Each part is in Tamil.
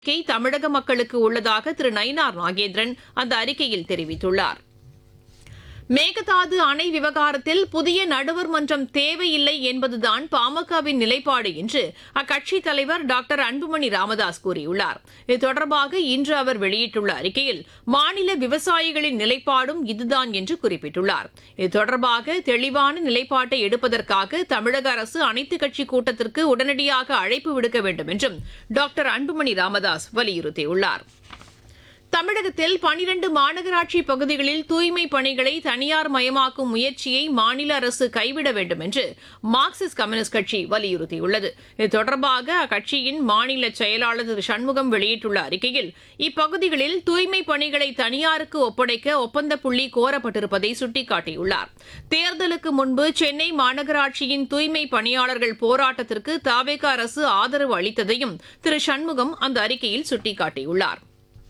கை தமிழக மக்களுக்கு உள்ளதாக திரு நயினார் நாகேந்திரன் அந்த அறிக்கையில் தெரிவித்துள்ளார் மேகதாது அணை விவகாரத்தில் புதிய நடுவர் மன்றம் தேவையில்லை என்பதுதான் பாமகவின் நிலைப்பாடு என்று அக்கட்சித் தலைவர் டாக்டர் அன்புமணி ராமதாஸ் கூறியுள்ளார் இது தொடர்பாக இன்று அவர் வெளியிட்டுள்ள அறிக்கையில் மாநில விவசாயிகளின் நிலைப்பாடும் இதுதான் என்று குறிப்பிட்டுள்ளார் இது தொடர்பாக தெளிவான நிலைப்பாட்டை எடுப்பதற்காக தமிழக அரசு அனைத்துக் கட்சி கூட்டத்திற்கு உடனடியாக அழைப்பு விடுக்க வேண்டும் என்றும் டாக்டர் அன்புமணி ராமதாஸ் வலியுறுத்தியுள்ளார் தமிழகத்தில் பனிரண்டு மாநகராட்சி பகுதிகளில் தூய்மை பணிகளை தனியார் மயமாக்கும் முயற்சியை மாநில அரசு கைவிட வேண்டும் என்று மார்க்சிஸ்ட் கம்யூனிஸ்ட் கட்சி வலியுறுத்தியுள்ளது இது தொடர்பாக அக்கட்சியின் மாநில செயலாளர் திரு சண்முகம் வெளியிட்டுள்ள அறிக்கையில் இப்பகுதிகளில் தூய்மை பணிகளை தனியாருக்கு ஒப்படைக்க ஒப்பந்த புள்ளி கோரப்பட்டிருப்பதை சுட்டிக்காட்டியுள்ளார் தேர்தலுக்கு முன்பு சென்னை மாநகராட்சியின் தூய்மை பணியாளர்கள் போராட்டத்திற்கு தாவேக அரசு ஆதரவு அளித்ததையும் திரு சண்முகம் அந்த அறிக்கையில் சுட்டிக்காட்டியுள்ளார்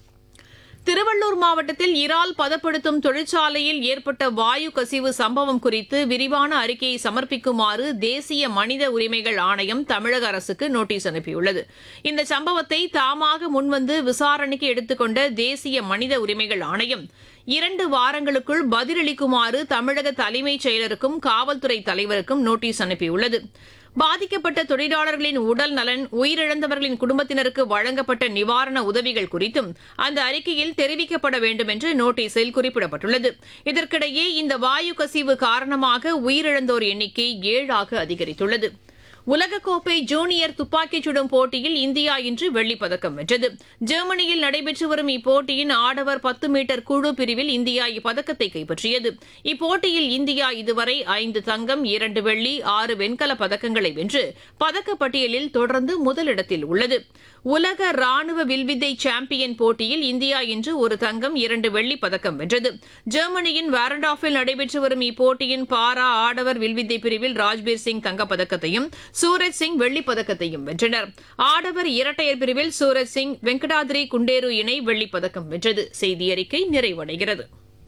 திருவள்ளூர் மாவட்டத்தில் இறால் பதப்படுத்தும் தொழிற்சாலையில் ஏற்பட்ட வாயு கசிவு சம்பவம் குறித்து விரிவான அறிக்கையை சமர்ப்பிக்குமாறு தேசிய மனித உரிமைகள் ஆணையம் தமிழக அரசுக்கு நோட்டீஸ் அனுப்பியுள்ளது இந்த சம்பவத்தை தாமாக முன்வந்து விசாரணைக்கு எடுத்துக்கொண்ட தேசிய மனித உரிமைகள் ஆணையம் இரண்டு வாரங்களுக்குள் பதிலளிக்குமாறு தமிழக தலைமைச் செயலருக்கும் காவல்துறை தலைவருக்கும் நோட்டீஸ் அனுப்பியுள்ளது பாதிக்கப்பட்ட தொழிலாளர்களின் உடல் நலன் உயிரிழந்தவர்களின் குடும்பத்தினருக்கு வழங்கப்பட்ட நிவாரண உதவிகள் குறித்தும் அந்த அறிக்கையில் தெரிவிக்கப்பட வேண்டும் என்று நோட்டீஸில் குறிப்பிடப்பட்டுள்ளது இதற்கிடையே இந்த வாயு கசிவு காரணமாக உயிரிழந்தோர் எண்ணிக்கை ஏழாக அதிகரித்துள்ளது உலகக்கோப்பை ஜூனியர் துப்பாக்கிச் சுடும் போட்டியில் இந்தியா இன்று வெள்ளிப் பதக்கம் வென்றது ஜெர்மனியில் நடைபெற்று வரும் இப்போட்டியின் ஆடவர் பத்து மீட்டர் குழு பிரிவில் இந்தியா இப்பதக்கத்தை கைப்பற்றியது இப்போட்டியில் இந்தியா இதுவரை ஐந்து தங்கம் இரண்டு வெள்ளி ஆறு வெண்கலப் பதக்கங்களை வென்று பதக்கப்பட்டியலில் தொடர்ந்து முதலிடத்தில் உள்ளது உலக ராணுவ வில்வித்தை சாம்பியன் போட்டியில் இந்தியா இன்று ஒரு தங்கம் இரண்டு வெள்ளிப் பதக்கம் வென்றது ஜெர்மனியின் வாரண்டாஃபில் நடைபெற்று வரும் இப்போட்டியின் பாரா ஆடவர் வில்வித்தை பிரிவில் ராஜ்பீர் சிங் தங்கப்பதக்கத்தையும் சூரஜ் சிங் வெள்ளிப் பதக்கத்தையும் வென்றனர் ஆடவர் இரட்டையர் பிரிவில் சூரஜ் சிங் வெங்கடாதிரி குண்டேரு இணை வெள்ளிப் பதக்கம் வென்றது செய்தி அறிக்கை நிறைவடைகிறது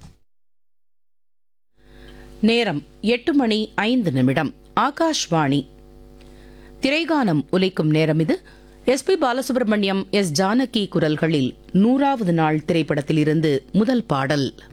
நேரம் எட்டு மணி ஐந்து நிமிடம் ஆகாஷ்வாணி திரைகானம் உலைக்கும் நேரம் இது S P Balasubrahmanyam S Janaki குரல்களில் நூறாவது நாள் திரைப்படத்திலிருந்து முதல் பாடல்